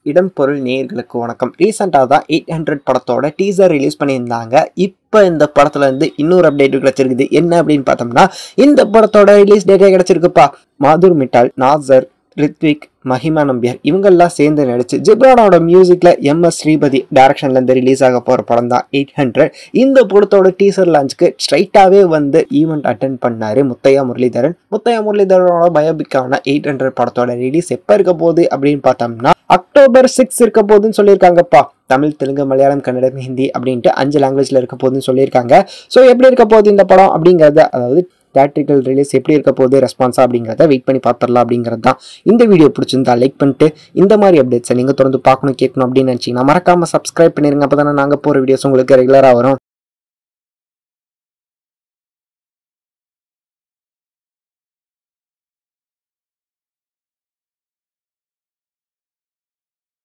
இடம் பொருள் நேயர்களுக்கு வணக்கம் ரீசெண்டாக தான் எயிட் ஹண்ட்ரட் படத்தோட டீசர் ரிலீஸ் பண்ணியிருந்தாங்க இப்போ இந்த படத்துல இருந்து இன்னொரு அப்டேட் கிடைச்சிருக்குது என்ன அப்படின்னு பார்த்தோம்னா இந்த படத்தோட ரிலீஸ் டேட்டே கிடைச்சிருக்குப்பா மாதுர் மிட்டால் நாசர் ரித்விக் மஹிமா நம்பியார் இவங்கெல்லாம் சேர்ந்து நடிச்சு ஜிப்ரானோட மியூசிக்ல எம் எஸ் ஸ்ரீபதி டைரக்ஷன்ல இருந்து ரிலீஸ் ஆக போற படம் தான் எயிட் ஹண்ட்ரட் இந்த படத்தோட டீசர் லான்ச்சுக்கு ஸ்ட்ரைட்டாவே வந்து ஈவெண்ட் அட்டன் பண்ணாரு முத்தையா முரளிதரன் முத்தையா முரளிதரனோட பயோபிக்கான எயிட் ஹண்ட்ரட் படத்தோட ரிலீஸ் எப்ப இருக்க போகுது அப்படின்னு பார்த்தோம்னா அக்டோபர் சிக்ஸ் இருக்க போகுதுன்னு சொல்லியிருக்காங்கப்பா தமிழ் தெலுங்கு மலையாளம் கன்னடம் ஹிந்தி அப்படின்ட்டு அஞ்சு லாங்குவேஜ்ல இருக்க போகுதுன்னு சொல்லியிருக்காங்க ஸோ எப்படி இருக்க போகுது இந்த படம் அப்படிங்கறத அதாவது தேட்ரிக்கல் ரிலீஸ் எப்படி இருக்க போகுது ரெஸ்பான்ஸா அப்படிங்கிறத வெயிட் பண்ணி பார்த்துடலாம் அப்படிங்கிறது தான் இந்த வீடியோ பிடிச்சிருந்தா லைக் பண்ணிட்டு இந்த மாதிரி அப்டேட்ஸை நீங்கள் தொடர்ந்து பார்க்கணும் கேட்கணும் அப்படின்னு நினச்சிங்கன்னா மறக்காம சப்ஸ்கிரைப் பண்ணிருங்க அப்போ தானே நாங்கள் போகிற வீடியோஸ் உங்களுக்கு ரெகுலராக வரும்